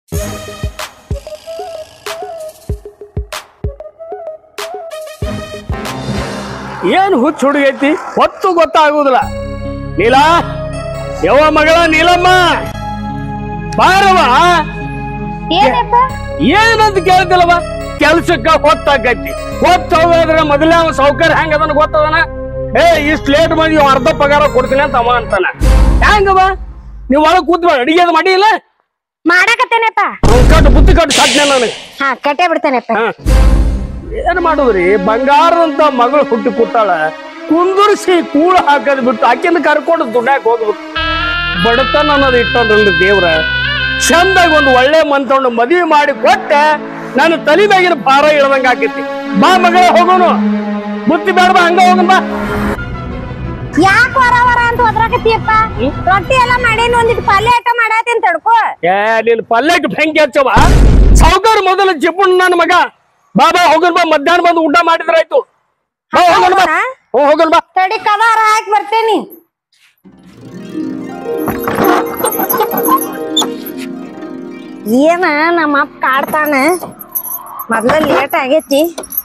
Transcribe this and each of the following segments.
ಏನ್ ಹುಚ್ಚ ಹುಡುಗೈತಿ ಹೊತ್ತು ಗೊತ್ತಾಗುದಿಲ್ಲ ನೀಲ ಯವ್ವ ಮಗಳ ನೀಲಮ್ಮ ಬಾರವ ಏನಪ್ಪ ಏನಂತ ಕೇಳ್ತಿಲ್ಲವ ಕೆಲ್ಸಕ್ಕ ಹೊತ್ತಾಗೈತಿ ಹೊತ್ತು ಹೋಗೋದ್ರ ಮೊದಲೇ ಅವ ಸೌಕರ್ಯ ಹೆಂಗ ಅದನ್ನ ಗೊತ್ತದನ ಏ ಇಷ್ಟ್ ಲೇಟ್ ಮಾಡಿ ಇವ್ ಅರ್ಧ ಪಗಾರ ಕೊಡ್ತೀನಿ ಅಂತ ಅವ ಅಂತಾನ ಹೆಂಗವ ನೀವ್ ಒಳಗ್ ಕೂತ್ ಅಡಿಗೆ ಅದು ಮಾಡಿಲ್ಲ ಮಾಡಾಕತ್ತೇನಪ್ಪ ಅವ್ನ್ ಕಟ್ಟು ಬುತ್ತಿ ಕಟ್ಟು ಸಾಧ್ಯ ನನಗೆ ಹಾ ಕಟ್ಟೆ ಬಿಡ್ತೇನಪ್ಪ ಹಾ. ಏನ್ ಮಾಡುದ್ರಿ ಬಂಗಾರದಂತ ಮಗಳು ಹುಟ್ಟಿ ಕೂತಾಳ ಕುಂದುರ್ಸಿ ಕೂಳ ಹಾಕದ್ ಬಿಟ್ಟು ಆಕಿನ ಕರ್ಕೊಂಡು ದುಡ್ಡಾಕ್ ಹೋಗ್ಬಿಟ್ಟು ಬಡತನ ಅನ್ನೋದು ಇಟ್ಟೋದ್ರಲ್ಲಿ ದೇವ್ರ ಚಂದಾಗಿ ಒಂದು ಒಳ್ಳೆ ಮಂತೊಂಡು ಮದುವೆ ಮಾಡಿ ಕೊಟ್ಟೆ ನಾನು ತಲೆ ಮ್ಯಾಗಿನ ಭಾರ ಇಳ್ದಂಗ ಆಕೈತಿ ಬಾ ಮಗಳ ಹೋಗೋನು ಬುತ್ತಿ ಬೇಡ ಬಾ ಹಂಗ ಹೋಗೋಣ ಬಾ ಯಾಕ ವರ ವರ ಅಂತ ಒದ್ರಾಕತ್ತೀಯಪ್ಪ ರೊಟ್ಟಿ ಎಲ್ಲ ಮಾಡೇನಿ ಒಂದಿಟ್ಟು ಪಲ್ಯ ಆಟ ಮಾಡಾತೀನಿ ತಡ್ಕೋ ಏ ನೀನ್ ಪಲ್ಯಕ್ಕೆ ಬೆಂಕಿ ಹಚ್ಚವ ಸಾವುಕಾರ ಮೊದಲು ಜಿಪ್ಪುಣ್ ನನ್ನ ಮಗ ಬಾ ಬಾ ಹೋಗೋಣ ಬಾ ಮಧ್ಯಾಹ್ನ ಬಂದು ಊಟ ಮಾಡಿದ್ರಾಯ್ತು ಬಾ ಹೋಗೋಣ ಬಾ ಹ್ಞೂ ಹೋಗೋಣ ಬಾ ತಡಿ ಕವಾರ ಹಾಕಿ ಬರ್ತೇನಿ ಏನ ನಮ್ಮ ಅಪ್ಪ ಕಾಡ್ತಾನ ಮೊದ್ಲ ಲೇಟ್ ಆಗೈತಿ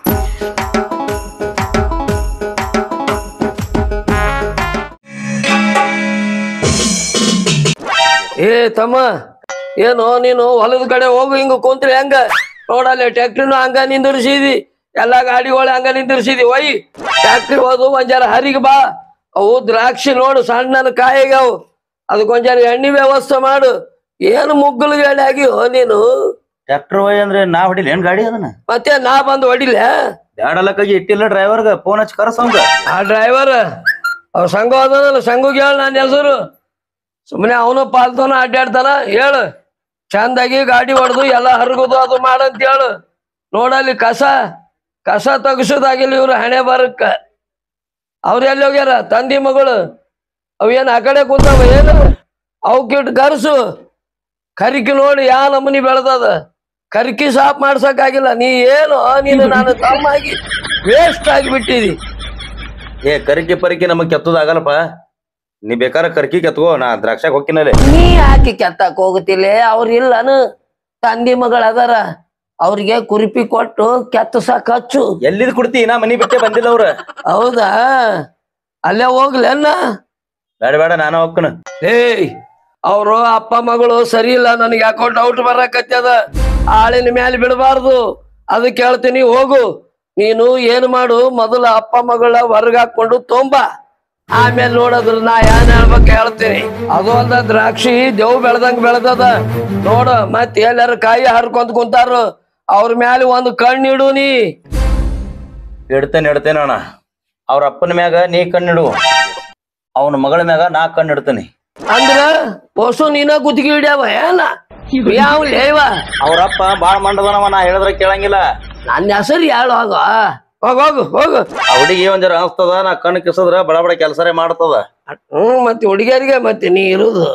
ಏ ತಮ್ಮ ಏನು ನೀನು ಹೊಲದ ಕಡೆ ಹೋಗು ಹಿಂಗ ಕುಂತ್ರಿ ಹೆಂಗ ನೋಡಲ್ಲಿ ಟ್ಯಾಕ್ಟ್ರಿನು ಹಂಗ ನಿಂದಿರ್ಸಿದಿ ಎಲ್ಲಾ ಗಾಡಿಗಳು ಹಂಗ ನಿಂದಿರ್ಸಿದಿ ಒಯ್ ಟ್ಯಾಕ್ಟ್ರಿ ಹೋದು ಒಂದ್ ಜರ ಹರಿಗೆ ಬಾ ಅವು ದ್ರಾಕ್ಷಿ ನೋಡು ಸಣ್ಣ ಕಾಯಿಗಾವು ಅದಕ್ಕೊಂದ್ ಜರ ಎಣ್ಣೆ ವ್ಯವಸ್ಥೆ ಮಾಡು ಏನು ಮುಗ್ಗಲು ಗಾಡಿ ಆಗಿಯೋ ನೀನು ಟ್ರ್ಯಾಕ್ಟರ್ ಒಯ್ ಅಂದ್ರೆ ನಾ ಹೊಡಿಲಿ ಏನ್ ಗಾಡಿ ಅದನ್ನ ಮತ್ತೆ ನಾ ಬಂದು ಹೊಡಿಲೆ ಬ್ಯಾಡಲಕ್ಕಾಗಿ ಇಟ್ಟಿಲ್ಲ ಡ್ರೈವರ್ಗ ಫೋನ್ ಹಚ್ಚಿ ಕರ್ಸಂಗ ಆ ಡ್ರೈವರ್ ಅವ್ ಸಂಘ ಅದನಲ್ಲ ಸಂಘಗೆ ಹೇಳ ನನ್ನ ಹೆಸರು ಸುಮ್ಮನೆ ಅವನು ಪಾಲ್ತನ ಅಡ್ಡಾಡ್ತಾನ ಹೇಳು ಚಂದಾಗಿ ಗಾಡಿ ಹೊಡೆದು ಎಲ್ಲ ಹರಗುದು ಅದು ಮಾಡಂತ ಹೇಳು ನೋಡಲ್ಲಿ ಕಸ ಕಸ ತೆಗಿಸೋದಾಗಿಲ್ಲ ಇವ್ರು ಹಣೆ ಬರಕ್ಕ ಅವ್ರು ಎಲ್ಲಿ ಹೋಗ್ಯಾರ ತಂದಿ ಮಗಳು ಅವೇನ್ ಆ ಕಡೆ ಕೂತಾವ ಏನು ಅವಕ್ಕಿಟ್ಟು ಕರ್ಸು ಕರಿಕಿ ನೋಡಿ ಯಾ ನಮೂನಿ ಬೆಳೆದದ ಕರಿಕಿ ಸಾಫ್ ಮಾಡ್ಸಕ್ಕಾಗಿಲ್ಲ ನೀ ಏನು ನೀನು ನಾನು ತಮ್ಮಾಗಿ ವೇಸ್ಟ್ ಆಗಿಬಿಟ್ಟಿದಿ ಏ ಕರಿಕಿ ಪರಿಕಿ ನಮಗ್ ಕೆತ್ತದಾಗಲ್ಲಪ್ಪ ನೀ ಬೇಕಾದ್ರೆ ಕರ್ಕಿ ಕೆತ್ಕೋ ನಾ ದ್ರಾಕ್ಷಾಗ ಹೊಕ್ಕಿನಲ್ಲಿ ನೀ ಯಾಕೆ ಕೆತ್ತಕ್ ಹೋಗುತ್ತಿಲ್ಲ ಅವ್ರ ಇಲ್ಲನು ತಂದಿ ಮಗಳ ಅದಾರ ಅವ್ರಿಗೆ ಕುರಿಪಿ ಕೊಟ್ಟು ಕೆತ್ತಸಕ್ ಹಚ್ಚು ಎಲ್ಲಿದ್ ಕುಡ್ತಿ ನಾ ಮನಿ ಬಿಟ್ಟೆ ಬಂದಿಲ್ಲ ಅವ್ರ ಹೌದಾ ಅಲ್ಲೇ ಹೋಗ್ಲೇನ ಬೇಡ ಬೇಡ ನಾನ ಹೋಗ್ಕನ ಏಯ್ ಅವರು ಅಪ್ಪ ಮಗಳು ಸರಿ ಇಲ್ಲ ನನಗೆ ಯಾಕೋ ಡೌಟ್ ಬರಕತ್ತದ ಆಳಿನ ಮೇಲೆ ಬಿಡಬಾರ್ದು ಅದಕ್ಕೆ ಹೇಳ್ತೀನಿ ಹೋಗು ನೀನು ಏನ್ ಮಾಡು ಮೊದಲು ಅಪ್ಪ ಮಗಳ ಹೊರಗ್ ಹಾಕೊಂಡು ತೊಂಬ ಆಮೇಲೆ ನೋಡೋದ್ರ ನಾ ಏನ್ ಹೇಳ್ಬೇಕು ಹೇಳ್ತೀನಿ ಅದು ಅಲ್ದ ದ್ರಾಕ್ಷಿ ದೇವ್ ಬೆಳ್ದಂಗ್ ಬೆಳ್ದದ ನೋಡ ಮತ್ ಎಲ್ಲಾರ ಕಾಯಿ ಹರ್ಕೊಂತ ಕುಂತಾರು ಅವ್ರ ಮ್ಯಾಲ ಒಂದು ಕಣ್ಣಿಡು ನೀ ಇಡ್ತೇನೆ ಇಡ್ತೇನೆ ಅಣ್ಣ ಅವ್ರ ಅಪ್ಪನ ಮ್ಯಾಗ ನೀ ಕಣ್ಣಿಡು ಅವನ ಮಗಳ ಮ್ಯಾಗ ನಾ ಕಣ್ಣಿಡ್ತೇನೆ ಅಂದ್ರ ಹೊಸು ನೀನ ಗುತ್ತಿಗೆ ಹಿಡ್ಯಾವ ಏನ ಯಾವ ಲೇವ ಅವ್ರ ಅಪ್ಪ ಬಾಳ ಮಂಡದನವ ನಾ ಹೇಳಿದ್ರೆ ಕೇಳಂಗಿಲ್ಲ ನನ್ನ ಹೆಸರು ಯಾಳು ಹೋಗ ಹೋಗ ಹೋಗು ಹೋಗು ಆ ಹುಡುಗಿ ಒಂದ್ ಜರ ಅನ್ಸ್ತದ ನಾ ಕಣ್ ಕಿಸದ್ರ ಬಡ ಬಡ ಕೆಲಸರೇ ಮಾಡ್ತದ ಹ್ಮ್ ಮತ್ತೆ ಹುಡುಗಿಯರಿಗೆ ಮತ್ತೆ ನೀ ಇರುದು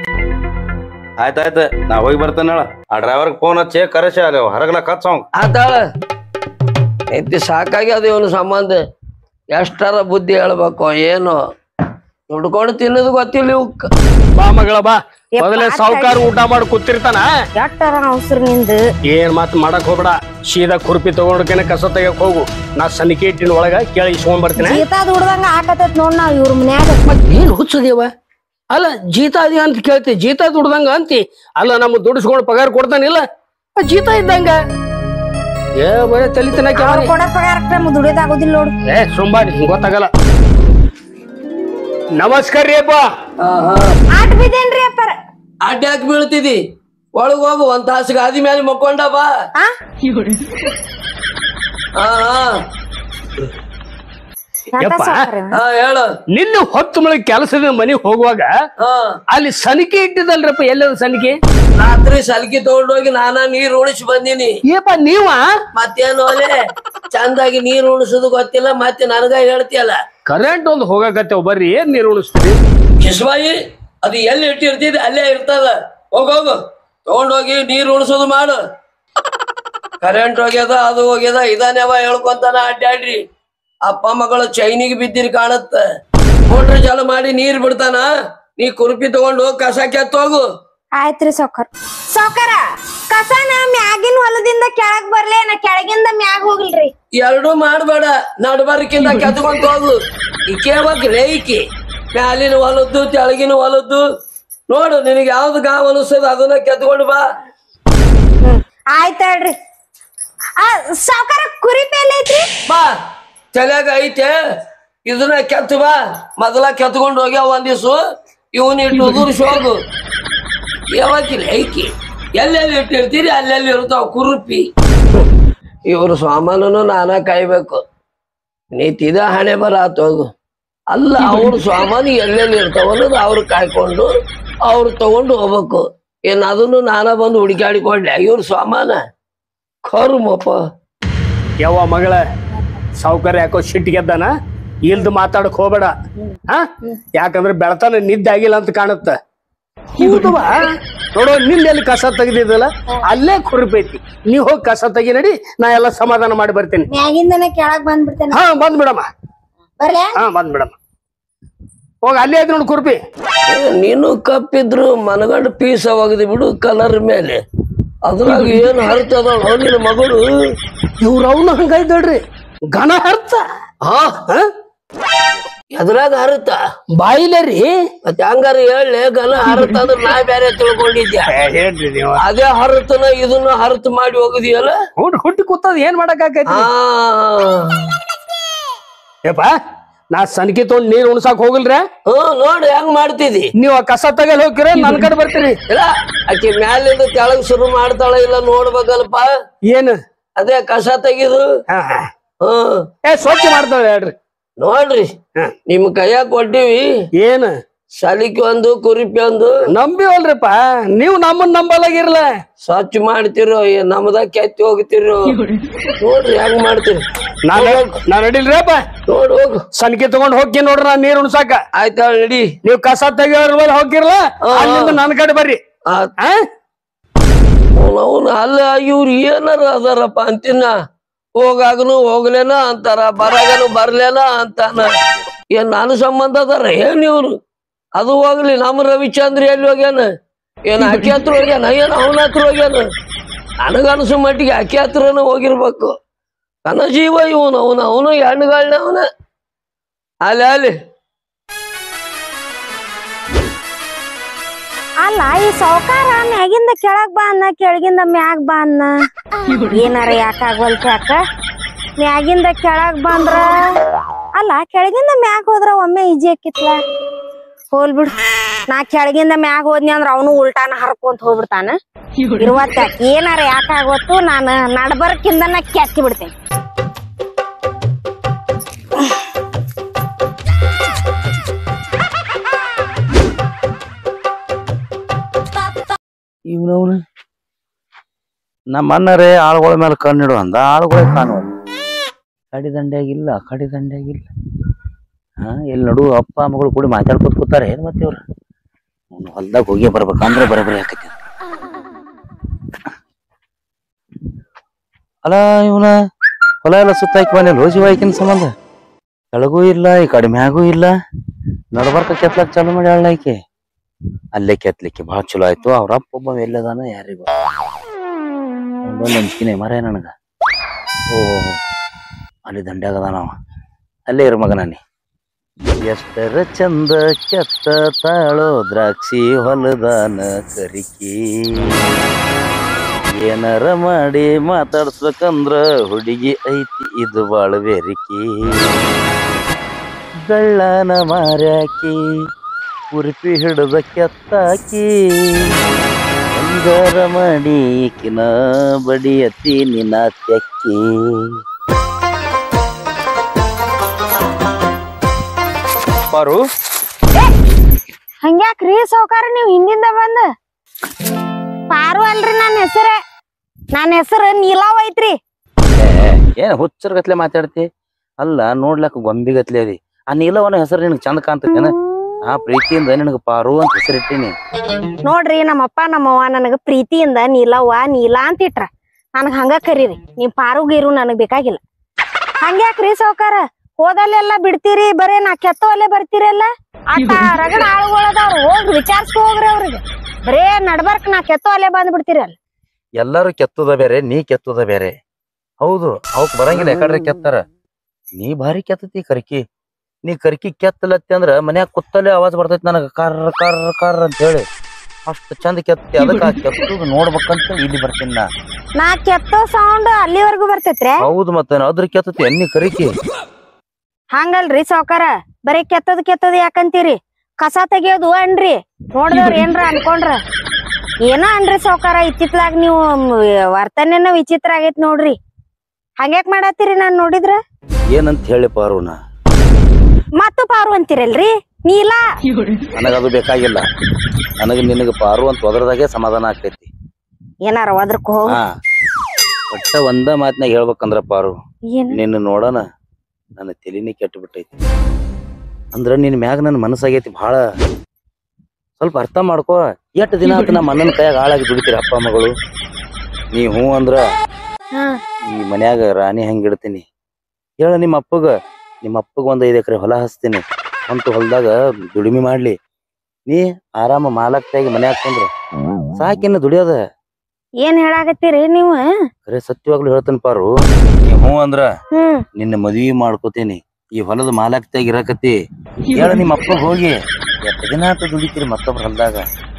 ಆಯ್ತಾಯ್ತು ನಾ ಹೋಗಿ ಬರ್ತೇನೆ ಹೇಳ ಆ ಡ್ರೈವರ್ ಫೋನ್ ಹಚ್ಚಿ ಕರೆಸಿ ಅಲ್ಲಿ ಹೊರಗಲ ಕಚ್ಚ ಆತಾಳ ಎತ್ತಿ ಸಾಕಾಗಿ ಅದು ಇವನು ಸಂಬಂಧ ಎಷ್ಟರ ಬುದ್ಧಿ ಹೇಳ್ಬೇಕು ಏನು ದುಡ್ಕೊಂಡು ತಿನ್ನೋದು ಗೊತ್ತಿಲ್ಲ ಇವಕ್ಕ ಬಾ ಮಗಳ ಬಾ ಯಪ್ಪ, ಮೊದಲೇ ಸಾವುಕಾರ ಊಟ ಮಾಡಿ ಕೂತಿರ್ತಾನ ಎಟ್ಟರ ಅವಸರ ನಿಂದು ಏನ್ ಮಾತ್ ಮಾಡಕ್ ಹೋಗ್ಬೇಡ ಸೀದಾ ಕುರ್ಪಿ ತಗೊಂಡ್ಕೇನೆ ಕಸ ತೆಗಿಯಕ್ ಹೋಗು ನಾ ಸನಿಕೆ ಇಟ್ಟಿನ ಒಳಗ ಕೇಳಿ ಇಸ್ಕೊಂಡ್ ಬರ್ತೀನಿ ಜೀತ ದುಡ್ದಂಗ ಆಕತೈತ್ ನೋಡ್ ನಾವ್ ಇವ್ರ ಮನ್ಯಾಗ ಮತ್ ಏನ್ ಹುಚ್ಚದೇವ ಅಲ್ಲ ಜೀತ ಅದಿ ಅಂತ ಕೇಳ್ತಿ ಜೀತ ದುಡ್ದಂಗ ಅಂತಿ ಅಲ್ಲ ನಮ್ಮ ದುಡಿಸ್ಕೊಂಡು ಪಗಾರ ಕೊಡ್ತಾನಿಲ್ಲ ಆ ಜೀತ ಇದ್ದಂಗ ಏ ಬರೇ ತಲಿ ತಿನ್ನಕ್ಕೆ ಅವ್ರ ಕೊಡ ಪಗಾರಕ್ಕೆ ನಮ್ಗ್ ದುಡಿಯೋದಾಗೋದಿಲ್ಲ ನೋಡು ಏ ಸುಂಬಾರಿ ಗೊತ್ತಾಗಲ್ಲ ನಮಸ್ಕಾರ ರೀ ಅಪ್ಪ ಆಟ್ ಬಿದ್ದೇನ್ರಿ ಅಪ್ಪರ ಅಡ್ಡಾಕ್ ಬೀಳ್ತಿದಿ ಒಳಗ್ ಹೋಗು ಒಂದ್ ತಾಸು ಗಾದಿ ಮೇಲೆ ಮಕ್ಕೊಂಡ ಬಾ ಆ ಹಾ ಹಾ ಎಂತ ಯಪ್ಪ. ಸಾವ್ಕಾರ ಇವ? ಹಾ ಹೇಳು ನಿನ್ನೆ ಹೊತ್ತು ಮಳೆ ಕೆಲಸದ ಮನೆಗೆ ಹೋಗುವಾಗ ಹಾ ಅಲ್ಲಿ ಸನಿಕೆ ಇಟ್ಟಿದಲ್ರಪ್ಪ ಎಲ್ಲದ ಸನಿಕೆ ರಾತ್ರಿ ಸಲ್ಕಿ ತಗೊಂಡೋಗಿ ನಾನಾ ನೀರ್ ಉಣಿಸಿ ಬಂದೀನಿ ಏಪ ನೀವ ಮತ್ತೇನು ಅಲೆ ಚಂದಾಗಿ ನೀರ್ ಉಣಿಸೋದು ಗೊತ್ತಿಲ್ಲ ಮತ್ತೆ ನನಗ ಹೇಳ್ತಿಯಲ್ಲ ಕರೆಂಟ್ ಒಂದು ಹೋಗಕತ್ತೇವ್ ಬರ್ರಿ ಏನ್ ನೀರು ಉಣಿಸ್ತೀರಿ ಕಿಸ್ಬಾಯಿ ಅದು ಎಲ್ಲಿ ಇಟ್ಟಿರ್ತಿದ್ ಅಲ್ಲೇ ಇರ್ತದ ಹೋಗೋಗು ತಗೊಂಡೋಗಿ ನೀರ್ ಉಣಿಸೋದು ಮಾಡು ಕರೆಂಟ್ ಹೋಗ್ಯದ ಅದು ಹೋಗ್ಯದ ಇದಾನ್ಯಾವ ಹೇಳ್ಕೊಂತಾನ ಅಡ್ಡಾಡ್ರಿ ಅಪ್ಪ ಮಗಳು ಚೈನಿಗೆ ಬಿದ್ದಿರಿ ಕಾಣತ್ತ ಮೋಟ್ರ್ ಚಾಲು ಮಾಡಿ ನೀರ್ ಬಿಡ್ತಾನ ನೀ ಕುರುಪಿ ತಗೊಂಡು ಕಸ ಕೆತ್ತೋಗು ಆಯ್ತ್ರಿ ಸಾವ್ಕಾರ ಸಾವ್ಕಾರ ಕಸನ ಮ್ಯಾಗಿನ ಹೊಲದಿಂದ ಕೆಳಗ್ ಬರ್ಲಿ ನಾ ಕೆಳಗಿಂದ ಮ್ಯಾಗ್ ಹೋಗಿಲ್ರಿ ಎರಡೂ ಮಾಡ್ಬೇಡ ನಡ್ಬರ್ಕಿಂದ ಕೆತ್ಕೊಂತ ಹೋಗು ಈಕೆ ಬೇಕ್ಲೆ ಈಕಿ ಮ್ಯಾಲಿನ ಹೊಲದ್ದು ತೆಳಗಿನ ಹೊಲದ್ದು ನೋಡು ನಿನಗೆ ಯಾವ್ದು ಗಾವ್ ಅನಿಸ್ತದ ಅದನ್ನ ಕೆತ್ಕೊಂಡು ಬಾ ಹ್ಮ್ ಆಯ್ತ್ ಹೇಳ್ರಿ ಆ ಸಾವ್ಕಾರ ಕುರಿ ಪೇಲೆ ಐತ್ರಿ ಬಾ ತಲೆಯಾಗ ಐತೆ ಇದನ್ನ ಕೆತ್ತು ಬಾ ಮೊದಲ ಕೆತ್ಕೊಂಡು ಹೋಗ್ಯಾವ ಒಂದ್ ದಿವ್ಸ ಇವನ್ ಇಟ್ಟು ಉದುರ್ಸಿ ಹೋಗು ಯಾವಾಗಿಲ್ಲ ಐಕಿ ಎಲ್ಲೆಲ್ಲಿ ಇಟ್ಟಿರ್ತೀರಿ ಅಲ್ಲೆಲ್ಲಿ ಇರ್ತಾವ ಕುರುಪಿ ಇವ್ರ ಸಾಮಾನನು ನಾನ ಕಾಯ್ಬೇಕು ನೀತಿದ ಹಣೆ ಬರ ಹೋಗು ಅಲ್ಲ ಅವ್ರ ಸಾಮಾನು ಎಲ್ಲೆಲ್ಲಿ ಇರ್ತಾವ ಅನ್ನೋದು ಅವ್ರು ಕಾಯ್ಕೊಂಡು ಅವ್ರು ತಗೊಂಡು ಹೋಗ್ಬೇಕು ಏನ್ ಅದನ್ನು ನಾನ ಬಂದು ಹುಡುಕಾಡಿಕೊಂಡೆ ಇವ್ರ ಸಾಮಾನ ಕರ್ಮಪ್ಪ ಯವ್ವ ಮಗಳ ಸಾವುಕಾರ ಯಾಕೋ ಸಿಟ್ಟಿಗೆದ್ದಾನ ಇಲ್ದು ಮಾತಾಡಕ್ ಹೋಗ್ಬೇಡ ಹಾ ಯಾಕಂದ್ರೆ ಬೆಳತಾನ ನಿದ್ದೆ ಆಗಿಲ್ಲ ಅಂತ ಕಾಣುತ್ತ ಹೌದವ್ವ. ನೋಡು ನಿನ್ನೆಲ್ಲಿ ಕಸ ತೆಗ್ದಿದ್ದಲ್ಲ ಅಲ್ಲೇ ಕುರುಪೈತಿ ನೀವ್ ಹೋಗಿ ಕಸ ತೆಗಿ ನಡಿ ನಾ ಎಲ್ಲ ಸಮಾಧಾನ ಮಾಡಿ ಬರ್ತೀನಿ ಮ್ಯಾಗಿಂದನೇ ಕೆಳಗ್ ಬಂದ್ಬಿಡ್ತೇನೆ ಹಾ ಬಂದ್ಬಿಡಮ್ಮ ಬರ್ಲೆ ಹಾ ಬಂದ್ಬಿಡಮ್ಮ ಹೋಗಿ ಅಲ್ಲೇ ಐತಿ ನೋಡು ಕುರುಪಿ ಏ, ನೀನು ಕಪ್ಪಿದ್ರು ಮನಗಂಡ ಪೀಸ ಒಗದಿ ಬಿಡು ಕಲರ್ ಮೇಲೆ ಅದ್ರಾಗ ಏನ್ ಹರ್ತದ ನಿನ್ನ ಮಗಳು ಇವ್ರ ಅವನು ಹಂಗೈದಳ್ರಿ ಘನ ಅರ್ಥ ಹಾ ಎದ್ರಾಗ ಹರುತ್ತ ಬಾಯಿಲೆ ರೀ ಮತ್ತೆ ಹಂಗಾರ ಹೇಳಿ ಘನ ಹರುತ್ತ ಅಂದ್ರೆ ನಾ ಬೇರೆ ತಿಳ್ಕೊಂಡಿದ್ದೆ ಹೇಳ್ರಿ ನೀವು ಅದೇ ಹರುತನ ಇದನ್ನ ಹರುತ್ ಮಾಡಿ ಹೋಗಿದೆಯಲ್ಲ ಹುಟ್ಟು ಹುಟ್ಟಿ ಕೂತದ ಏನ್ ಮಾಡಕ್ ಆಕೈತಿ ಹಾ ಏಪ ನಾ ಸನ್ಕಿ ತೊಗೊಂಡ್ ನೀರ್ ಉಣ್ಸಾಕ್ ಹೋಗಿಲ್ರ ಹ್ಮ್ ನೋಡು ಹೆಂಗ್ ಮಾಡ್ತಿದಿ ನೀವ್ ಆ ಕಸ ತಗಲ್ ಹೋಗ್ತೀರ ನನ್ ಕಡೆ ಬರ್ತೀರಿ ಇಲ್ಲ ಆಕಿ ಮ್ಯಾಲಿಂದ ಕೆಳಗ್ ಶುರು ಮಾಡ್ತಾಳ ಇಲ್ಲ ನೋಡ್ಬೇಕಲ್ಪ ಏನ್ ಅದೇ ಕಸ ತೆಗಿದು ಹಾ, ಹಾ. ಹ್ಮ್ ಏ ಸ್ವಚ್ಛ ಮಾಡ್ತಾಳೆ ಹೇಳ್ರಿ ನೋಡ್ರಿ ಹಾ. ನಿಮ್ ಕೈಯಾಗ ಕೊಟ್ಟಿವಿ ಏನ್ ಸಲಿಕೆ ಒಂದು ಕುರಿಪಿ ಒಂದು ನಂಬಿವಲ್ರಿಪ್ಪ ನೀವು ನಮ್ಮನ್ ನಂಬಲಾಗಿರ್ಲ ಸ್ವಚ್ಛ ಮಾಡ್ತಿರೋ ಏ ನಮ್ದ ಕೆತ್ತಿ ಹೋಗ್ತಿರೋ ನೋಡ್ರಿ ಹೆಂಗ್ ಮಾಡ್ತೀರಿ ನಾನ್ ನಾನ್ ಅಡಿಲ್ರಿಪ್ಪ ನೋಡ್ ಹೋಗು ಸನ್ಕಿ ತಗೊಂಡ್ ಹೋಗಿ ನೋಡ್ರಿ ನಾ ನೀರ್ ಉಣ್ಸಾಕ ಆಯ್ತಾ ನಡಿ ನೀವ್ ಕಸ ತೆಗಿಯೋರ್ ಮೇಲೆ ಹೋಗಿರ್ಲ ಹಾ. ಅಲ್ಲಿಂದ ನನ್ ಕಡೆ ಬರ್ರಿ ಆತ್. ಆ ಅವ್ನು ಅಲ್ಲ ಇವ್ರು ಏನಾರ ಅದಾರಪ್ಪ ಅಂತಿನ ಹೋಗಾಗನು ಹೋಗ್ಲೇನ ಅಂತಾರ ಬರಾಗನು ಬರ್ಲೇನ ಅಂತಾನ ಏನ್ ನಾನು ಸಂಬಂಧ ಅದಾರ ಏನ್ ಇವ್ರು ಅದು ಹೋಗ್ಲಿ ನಮ್ಮ ರವಿಚಂದ್ರ ಎಲ್ಲಿ ಹೋಗ್ಯಾನ ಏನ್ ಆಕೆ ಹತ್ರ ಹೋಗ್ಯಾನ ಏನ್ ಅವನ ಹತ್ರ ಹೋಗ್ಯಾನ ನನಗನ್ಸು ಮಟ್ಟಿಗೆ ಆಕೆ ಹತ್ರನ ಹೋಗಿರ್ಬೇಕು ನನ್ನ ಜೀವ ಇವನು ಅವನು ಅವನು ಹೆಣ್ಣುಗಳನ್ನ ಅವನ ಅಲ್ಲಿ ಅಲ್ಲಿ ಅಲ್ಲ ಈ ಸಾವ್ಕಾರ ಮ್ಯಾಗಿಂದ ಕೆಳಗ್ ಬಾ ಅನ್ನ ಕೆಳಗಿಂದ ಮ್ಯಾಗ್ ಬಾ ಅನ್ನ ಏನಾರ ಯಾಕಾಗ್ವಲ್ತ ಯಾಕ ಮ್ಯಾಗಿಂದ ಕೆಳಗ್ ಬಂದ್ರ ಅಲ್ಲ ಕೆಳಗಿಂದ ಮ್ಯಾಗ್ ಹೋದ್ರ ಒಮ್ಮೆ ಈಜಿ ಆಕಿತ್ಲ ಹೋಲ್ ಬಿಡು ನಾ ಕೆಳಗಿಂದ ಮ್ಯಾಗ್ ಹೋದ್ನಿ ಅಂದ್ರ ಅವನು ಉಲ್ಟಾನ ಹರ್ಕೊಂತ ಹೋಗ್ಬಿಡ್ತಾನ ಇರುವತ್ತ ಏನಾರ ಯಾಕಾಗ್ವತ್ತು ನಾನು ನಡ್ಬರ್ಕಿಂದನ ಕೆತ್ತಿ ಬಿಡ್ತೇನೆ ಇವನವನು ನಮ್ಮ ಅಣ್ಣರೇ ಆಳುಗಳ ಮೇಲೆ ಕಣ್ಣಿಡು ಅಂದ ಆಳುಗಳೇ ಕಾಣುವ ಕಡಿ ದಂಡೆಯಾಗಿಲ್ಲ ಕಡಿ ದಂಡೆಯಾಗಿಲ್ಲ ಹಾ ಎಲ್ಲಿ ನಡು ಅಪ್ಪ ಮಗಳು ಕೂಡಿ ಮಾತಾಡ್ಕೊತ ಕೂತಾರೆ ಏನ್ ಮತ್ತೆ ಇವ್ರು ಅವ್ನು ಹೊಲ್ದಾಗ ಹೋಗಿ ಬರ್ಬೇಕಂದ್ರೆ ಬರಬರಿ ಆಕೈತಿ ಅಲ್ಲ ಇವನ ಹೊಲ ಎಲ್ಲ ಸುತ್ತಾಕಿ ಬಂದಿಲ್ಲ ಹೋಜಿ ವಾಯ್ಕಿನ ಸಂಬಂಧ ಕೆಳಗೂ ಇಲ್ಲ ಈ ಕಡೆ ಮ್ಯಾಗೂ ಇಲ್ಲ ನಡ್ಬರ್ಕ ಕೆತ್ಲಕ್ ಚಾಲು ಮಾಡಿ ಆಳ್ನ ಆಯ್ಕೆ ಅಲ್ಲೇ ಕೆತ್ಲಿಕ್ಕೆ ಬಹಳ ಚಲೋ ಆಯ್ತು ಅವ್ರ ಅಪ್ಪ ಒಬ್ಬ ಎಲ್ಲದಾನ ಯಾರಿಗೂ ಒಂದೊಂದು ಅಂಜಿಕಿನೇ ಮರ ನನಗ ಓ ಅಲ್ಲಿ ದಂಡ್ಯಾಗದ ನಾವ ಅಲ್ಲೇ ಇರು ಮಗನ ನೀ ಎಷ್ಟರ ಚಂದ ಕೆತ್ತ ತಾಳೋ ದ್ರಾಕ್ಷಿ ಹೊಲದಾನ ಕರಿಕಿ ಏನಾರ ಮಾಡಿ ಮಾತಾಡ್ಸ್ಬೇಕಂದ್ರ ಹುಡುಗಿ ಐತಿ ಇದು ಬಾಳ ಬೇರಿಕಿ ಗಳ್ಳನ ಮಾರ್ಯಾಕಿ ಉರುಪಿ ಹಿಡಿದ ಕೆತ್ತಾಕಿ ಅಂಗಾರ ಮಾಡಿ ಕಿನ ಬಡಿಯತಿ ನಿನ್ನ ತೆಕ್ಕಿ ಪಾರು ಹಂಗ್ಯಾಕ್ರಿ ಸಾವ್ಕಾರ ನೀವ್ ಹಿಂದಿಂದ ಬಂದ ಪಾರು ಅಲ್ರಿ ನನ್ನ ಹೆಸರೇ ನನ್ನ ಹೆಸರು ನೀಲಾವ್ ಐತ್ರಿ ಏನ್ ಹುಚ್ಚರ್ಗತ್ಲೆ ಮಾತಾಡ್ತಿ ಅಲ್ಲ ನೋಡ್ಲಕ್ಕ ಗೊಂಬಿಗತ್ಲೆ ಅದಿ ಆ ನೀಲವನ ಹೆಸರು ನಿನಗೆ ಚಂದ ಕಾಣ್ತೈತೇನ ಆ ಪ್ರೀತಿಯಿಂದ ನಿನಗೆ ಪಾರು ಅಂತ ಹೆಸರಿಟ್ಟೀನಿ ನೋಡ್ರಿ ನಮ್ಮಪ್ಪ ನಮ್ಮವ್ವ ನನಗ ಪ್ರೀತಿಯಿಂದ ನೀಲವ್ವ ನೀಲಾ ಅಂತ ಇಟ್ರ ನನಗ್ ಹಂಗ ಕರೀರಿ ನೀವ್ ಪಾರು ಗೀರು ನನಗ್ ಬೇಕಾಗಿಲ್ಲ ಹಂಗ್ಯಾಕ್ರಿ ಸಾವ್ಕಾರ ಹೋದಲ್ಲೆಲ್ಲ ಬಿಡ್ತೀರಿ ಬರೇ ನಾ ಕೆತ್ತೋ ಅಲ್ಲೇ ಬರ್ತೀರಲ್ಲ ಆಟ ರಗಡ ಆಳುಗಳದಾವ್ರು ಹೋಗ್ರಿ ವಿಚಾರಿಸ್ಕೊ ಹೋಗ್ರಿ ಅವ್ರಿಗೆ ಬರೇ ನಡ್ಬರ್ಕ್ ನಾ ಕೆತ್ತೋ ಅಲ್ಲೇ ಬಂದ್ ಬಿಡ್ತೀರಲ್ಲ ಎಲ್ಲಾರು ಕೆತ್ತುದ ಬೇರೆ ನೀ ಕೆತ್ತುದ ಬೇರೆ ಹೌದು ಅವಕ್ ಬರಂಗಿಲ್ಲ ಯಾಕಡ್ರೆ ಕೆತ್ತಾರ ನೀ ಭಾರಿ ಕೆತ್ತತಿ ಕರ್ಕಿ ನೀ ಕರ್ಕಿ ಕೆತ್ತಲತ್ತಿ ಅಂದ್ರ ಮನ್ಯಾಗ ಕುತ್ತಲೆ ಆವಾಜ್ ಬರ್ತೈತಿ ನನಗ ಕರ್ ಕರ್ ಕರ್ ಅಂತ ಹೇಳಿ ಅಷ್ಟು ಚಂದ ಕೆತ್ತಿ ಅದಕ್ಕ ಆ ಕೆತ್ತುದು ನೋಡ್ಬೇಕಂತ ಇಲ್ಲಿ ಬರ್ತೀನಿ ನಾ ನಾ ಕೆತ್ತೋ ಸೌಂಡ್ ಅಲ್ಲಿವರೆಗೂ ಬರ್ತೈತ್ರಿ ಹೌದು ಮತ್ತ ಅದ್ರ ಕೆತ್ತತಿ ಎಣ್ಣಿ ಕರಿಕಿ ಹಂಗಲ್ರಿ ಸಾವ್ಕಾರ ಬರೀ ಕೆತ್ತದ್ ಕೆತ್ತದ್ ಯಾಕಂತೀರಿ ಕಸ ತೆಗಿಯೋದು ಅನ್ರಿ ನೋಡಿದವ್ರ ಏನ್ರ ಅನ್ಕೊಂಡ್ರ ಏನೋ ಅನ್ರಿ ಸಾವ್ಕಾರ ಇತ್ತಿತ್ಲಾಗ ನೀವು ಮ್, ವರ್ತನೆನ ವಿಚಿತ್ರ ಆಗೈತ್ ನೋಡ್ರಿ ಹಂಗ್ಯಾಕ್ ಮಾಡತ್ತೀರಿ ನಾನ್ ನೋಡಿದ್ರ ಏನಂತ ಹೇಳಿ ಪಾರುನ ಮತ್ತು ಪಾರು ಅಂತೀರಲ್ರಿ ನೀಲ ನನಗದು ಬೇಕಾಗಿಲ್ಲ ನನಗ ನಿನಗ ಪಾರು ಅಂತ ಒದರದಾಗೆ ಸಮಾಧಾನ ಆಗ್ತೈತಿ ಏನಾರ ಒದ್ರಕ್ ಹೋಗ್ ಹಾ ಒಟ್ಟ ಒಂದ ಮಾತ್ನಾಗ ಹೇಳ್ಬೇಕಂದ್ರ ಪಾರು ಏನ್ ನಿನ್ನ ನೋಡೋಣ ನನ್ನ ತಲಿನೇ ಕೆಟ್ಟು ಬಿಟ್ಟೈತಿ ಅಂದ್ರ ನಿನ್ ಮ್ಯಾಗ ನನ್ನ ಮನಸ್ಸಾಗೈತಿ ಭಾಳ ಸ್ವಲ್ಪ ಅರ್ಥ ಮಾಡ್ಕೋ ಎಷ್ಟು ದಿನ ಆತ ನಮ್ಮ ಅಣ್ಣನ ಕೈಯಾಗ ಹಾಳಾಗಿ ದುಡಿತೀರಿ ಅಪ್ಪ ಮಗಳು ನೀ ಹ್ಞೂ ಅಂದ್ರ ಹಾ. ಈ ಮನ್ಯಾಗ ರಾಣಿ ಹಂಗಿಡ್ತೀನಿ ಹೇಳ ನಿಮ್ಮ ಅಪ್ಪಗ ನಿಮ್ಮ ಅಪ್ಪಗ ಒಂದ್ ಐದ್ ಎಕರೆ ಹೊಲ ಹಚ್ತೀನಿ ಅಂತ ಹೊಲದಾಗ ದುಡಿಮೆ ಮಾಡ್ಲಿ ನೀ ಆರಾಮ ಮಾಲಕ್ತಾಗಿ ಮನ್ಯಾಗ ಕುಂದ್ರ ಸಾಕಿನ್ನ ದುಡಿಯೋದ ಏನ್ ಹೇಳಾಕತ್ತೀರಿ ನೀವು ಖರೆ ಸತ್ಯವಾಗ್ಲೂ ಹೇಳ್ತೇನೆ ಪಾರು ನೀ ಹ್ಞೂ ಅಂದ್ರ ಹ್ಮ್ ನಿನ್ನ ಮದ್ವಿ ಮಾಡ್ಕೋತೀನಿ ಈ ಹೊಲದ ಮಾಲಕ್ತಾಗ ಇರಕತಿ ಹೇಳ ನಿಮ್ಮ ಅಪ್ಪ ಹೋಗಿ ಎಷ್ಟು ದಿನ ಆತ ದುಡಿತೀರಿ ಮತ್ತೊಬ್ರ ಹೊಲದಾಗ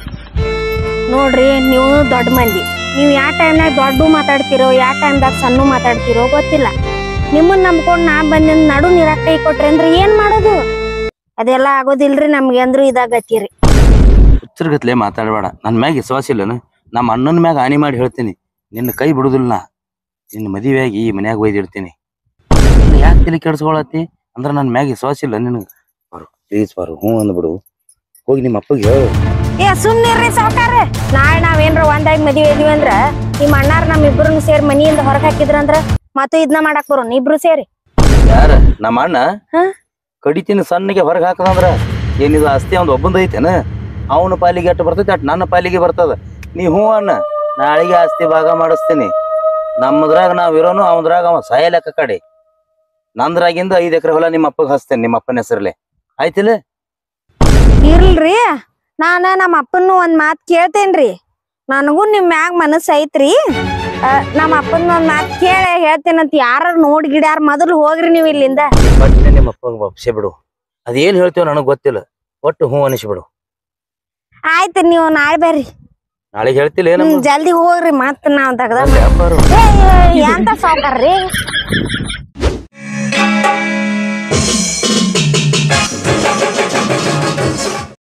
ನೋಡ್ರಿ ನೀವು ದೊಡ್ಡ ಮಂದಿ ನೀವು ಯಾವ ಟೈಮ್ನಾಗ ದೊಡ್ಡ ಮಾತಾಡ್ತಿರೋ ಯಾವ ಟೈಮ್ದಾಗ ಸಣ್ಣ ಮಾತಾಡ್ತಿರೋ ಗೊತ್ತಿಲ್ಲ ನಿಮ್ಮನ್ನ ನಂಬ್ಕೊಂಡ್ ನಾ ಬಂದಿನ ನಡು ನೀರಾಗ ಕೈ ಕೊಟ್ರಿ ಅಂದ್ರೆ ಏನ್ ಮಾಡೋದು ಅದೆಲ್ಲ ಆಗೋದಿಲ್ರಿ ನಮ್ಗೆ ಅಂದ್ರು ಇದಾಗತ್ತೀರಿ ಹುಚ್ಚರ್ಗತ್ಲೆ ಮಾತಾಡಬೇಡ ನನ್ನ ಮ್ಯಾಗ ವಿಶ್ವಾಸ ಇಲ್ಲನ ನಮ್ಮ ಅಣ್ಣನ ಮ್ಯಾಗ ಹಾನಿ ಮಾಡಿ ಹೇಳ್ತೀನಿ ನಿನ್ನ ಕೈ ಬಿಡುದಿಲ್ಲ ನಾ ನಿನ್ನ ಮದುವೆಯಾಗಿ ಈ ಮನ್ಯಾಗ ಒಯ್ದಿಡ್ತೀನಿ ಯಾಕೆ ತಲೆ ಕೆಡ್ಸ್ಕೊಳತಿ ಅಂದ್ರ ನನ್ನ ಮ್ಯಾಗ ವಿಶ್ವಾಸ ಇಲ್ಲ ನಿನಗೆ ಬಾರು ಪ್ಲೀಸ್ ಬಾರು ಹ್ಞೂ ಅಂದ್ಬಿಡು ಹೋಗಿ ನಿಮ್ಮ ಅಪ್ಪಗೆ ಹೇಳು ಏ ಸುಮ್ನಿರ್ರಿ ಸಾವ್ಕಾರ ನಾಳೆ ನಾವೇನ್ರ ಒಂದಾಗಿ ಮದ್ವೆ ಇದೀವಿ ಅಂದ್ರ ನಿಮ್ಮ ಅಣ್ಣಾರ್ ನಮ್ ಇಬ್ರನ್ನ ಸೇರಿ ಮನಿಯಿಂದ ಹೊರಗ್ ಹಾಕಿದ್ರಂದ್ರ ಮತ್ತು ಇದನ್ನ ಮಾಡಕ್ ಬರೋನ್ ಇಬ್ರು ಸೇರಿ ಯಾರ ನಮ್ಮ ಅಣ್ಣ ಹಾ? ಕಡಿತೀನಿ ಸಣ್ಣಗೆ ಹೊರಗೆ ಹಾಕದಂದ್ರ ಏನಿದು ಆಸ್ತಿ ಅವ್ನ ಒಬ್ಬಂದ ಐತೇನ ಅವನ ಪಾಲಿಗೆ ಎಟ್ಟು ಬರ್ತೈತಿ ಅಟ್ ನನ್ನ ಪಾಲಿಗೆ ಬರ್ತದ ನೀ ಹ್ಞೂ ಅಣ್ಣ ನಾಳೆಗೆ ಆಸ್ತಿ ಭಾಗ ಮಾಡಿಸ್ತೀನಿ ನಮ್ಮದ್ರಾಗ ನಾವ್ ಇರೋನು ಅವನ್ದ್ರಾಗ ಅವ ಸಾಯಲೆಕ್ಕ ಕಡೆ ನಂದ್ರಾಗಿಂದ ಐದ್ ಎಕರೆ ಹೊಲ ನಿಮ್ಮ ಅಪ್ಪಗೆ ಹಚ್ತೇನೆ ನಿಮ್ಮ ಅಪ್ಪನ ಹೆಸರಲ್ಲೇ ಆಯ್ತಿಲ್ಲ ಇರ್ಲ್ರಿ ನಾನ ನಮ್ಮ ಅಪ್ಪನ್ನು ಒಂದ್ ಮಾತ್ ಕೇಳ್ತೇನ್ರಿ ನನಗೂ ನಿಮ್ ಮ್ಯಾಗ ಮನಸ್ಸ ಐತ್ರಿ ಆ, ನಮ್ಮ ಅಪ್ಪನ ಒಂದ್ ಮಾತ್ ಕೇಳ ಹೇಳ್ತೇನಂತ ಯಾರ ನೋಡ್ ಗಿಡ್ಯಾರ ಮೊದಲು ಹೋಗ್ರಿ ನೀವ್ ಇಲ್ಲಿಂದ ಬಟ್ನೆ ನಿಮ್ಮ ಅಪ್ಪಗೆ ವಾಪಸ್ಸೇ ಬಿಡು ಅದೇನ್ ಹೇಳ್ತೀವ ನನಗ್ ಗೊತ್ತಿಲ್ಲ ಒಟ್ಟು ಹ್ಞೂ ಅನಿಸ್ಬಿಡು ಆಯ್ತು ನೀವು ನಾಳೆ ಬರ್ರಿ ನಾಳೆಗೆ ಹೇಳ್ತಿಲ್ಲ ಹ್ಮ್, ಏನಮ್ಮ ಜಲ್ದಿ ಹೋಗ್ರಿ ಮತ್ ನಾವ್ ತಗದ ವ್ಯಾಪಾರ ಎಂತ ಸಾವ್ಕಾರ್ರಿ